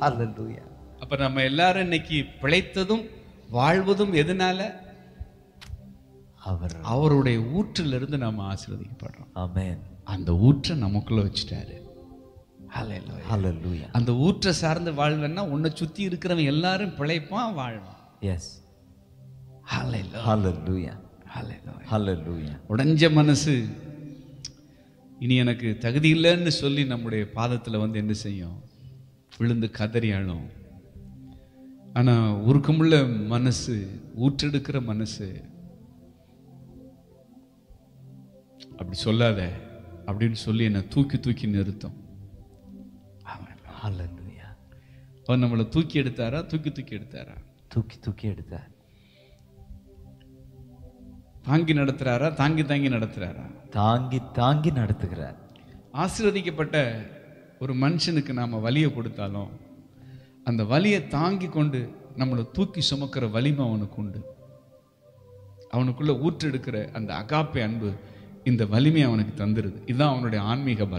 Hallelujah. அப்ப நம்ம எல்லாரும் இன்னைக்கு பிழைத்ததும் வாழ்வதும் எதனால அவர் அவருடைய ஊற்றிலிருந்து நம்ம ஆசீர்வதிக்கப்படுறோம் Amen. அந்த ஊற்றை நமக்குள்ள வச்சுட்டாரு Hallelujah. Hallelujah. அந்த ஊற்றை சார்ந்து வாழ்வேன்னா உன்னை சுத்தி இருக்கிறவன் எல்லாரும் பிழைப்பான் வாழ்வான் Yes. Hallelujah. Hallelujah. Hallelujah. Hallelujah. உடைஞ்ச மனசு இனி எனக்கு தகுதி இல்லைன்னு சொல்லி நம்முடைய பாதத்துல வந்து என்ன செய்யும் விழுந்து கதறி அழும் ஆனா உருக்கமுள்ள மனசு ஊற்றெடுக்கிற மனசு அப்படி சொல்லாத அப்படின்னு சொல்லி என்னை தூக்கி தூக்கி நிறுத்தும் Hallelujah. அவர் நம்மளை தூக்கி எடுத்தாரா தூக்கி தூக்கி எடுத்தாரா தூக்கி தூக்கி எடுத்தார் தாங்கி நடத்துறாரா தாங்கி தாங்கி நடத்துறாரா தாங்கி தாங்கி நடத்துகிறார் ஆசீர்வதிக்கப்பட்ட ஒரு மனுஷனுக்கு நாம வலியை கொடுத்தாலும் அந்த வலியை தாங்கி கொண்டு நம்மளை தூக்கி சுமக்கிற வலிமை அவனுக்கு உண்டு அவனுக்குள்ள ஊற்றெடுக்கிற அந்த அகாப்பை அன்பு இந்த வலிமை அவனுக்கு தந்துருது இதுதான் அவனுடைய ஆன்மீக பலம்